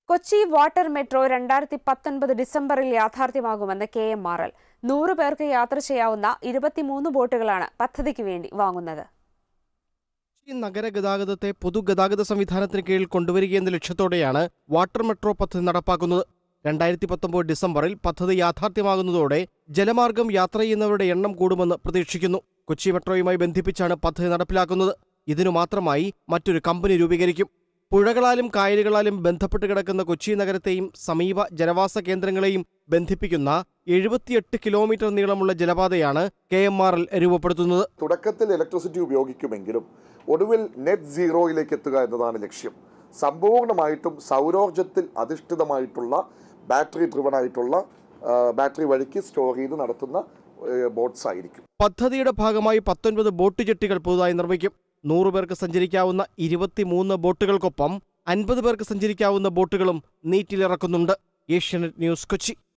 Kochi water metro രണ്ടായിരത്തി പത്തൊൻപത് ഡിസംബറിൽ യാഥാർത്ഥ്യമാകുമെന്ന് കെ എം ആർ എൽ നൂറ് പേർക്ക് യാത്ര ചെയ്യാവുന്ന ഇരുപത്തിമൂന്ന് ബോട്ടുകളാണ് പദ്ധതിക്ക് വേണ്ടി വാങ്ങുന്നത് കൊച്ചി നഗര ഗതാഗതത്തെ പൊതുഗതാഗത സംവിധാനത്തിന് കീഴിൽ കൊണ്ടുവരികയെന്ന ലക്ഷ്യത്തോടെയാണ് വാട്ടർ മെട്രോ പദ്ധതി നടപ്പാക്കുന്നത് രണ്ടായിരത്തി പത്തൊമ്പത് ഡിസംബറിൽ പദ്ധതി യാഥാർത്ഥ്യമാകുന്നതോടെ ജലമാർഗം യാത്ര ചെയ്യുന്നവരുടെ എണ്ണം കൂടുമെന്ന് പ്രതീക്ഷിക്കുന്നു കൊച്ചി മെട്രോയുമായി ബന്ധിപ്പിച്ചാണ് പദ്ധതി നടപ്പിലാക്കുന്നത് ഇതിനു മാത്രമായി മറ്റൊരു കമ്പനി രൂപീകരിക്കും പുഴകളാലും കായലുകളാലും ബന്ധപ്പെട്ട് കിടക്കുന്ന കൊച്ചി നഗരത്തെയും സമീപ ജനവാസ കേന്ദ്രങ്ങളെയും ബന്ധിപ്പിക്കുന്ന എഴുപത്തിയെട്ട് കിലോമീറ്റർ നീളമുള്ള ജലപാതയാണ് കെ എം ആർ എൽ രൂപപ്പെടുത്തുന്നത് തുടക്കത്തിൽ ഇലക്ട്രിസിറ്റി ഉപയോഗിക്കുമെങ്കിലും ഒടുവിൽ നെറ്റ് സീറോയിലേക്ക് എത്തുക എന്നതാണ് ലക്ഷ്യം സമ്പൂർണ്ണമായിട്ടും സൗരോർജത്തിൽ അധിഷ്ഠിതമായിട്ടുള്ള ബാറ്ററി ഡ്രിവൺ ആയിട്ടുള്ള ആ, ബാറ്ററി വഴിക്ക് സ്റ്റോർ ചെയ്ത് നടത്തുന്ന ബോട്ട്സ് ആയിരിക്കും പദ്ധതിയുടെ ഭാഗമായി പത്തൊൻപത് ബോട്ട് ജെട്ടികൾ പുതുതായി നിർമ്മിക്കും നൂറ് പേർക്ക് സഞ്ചരിക്കാവുന്ന ഇരുപത്തിമൂന്ന് ബോട്ടുകൾക്കൊപ്പം അൻപത് പേർക്ക് സഞ്ചരിക്കാവുന്ന ബോട്ടുകളും നീറ്റിലിറക്കുന്നുണ്ട് ഏഷ്യാനെറ്റ് ന്യൂസ് കൊച്ചി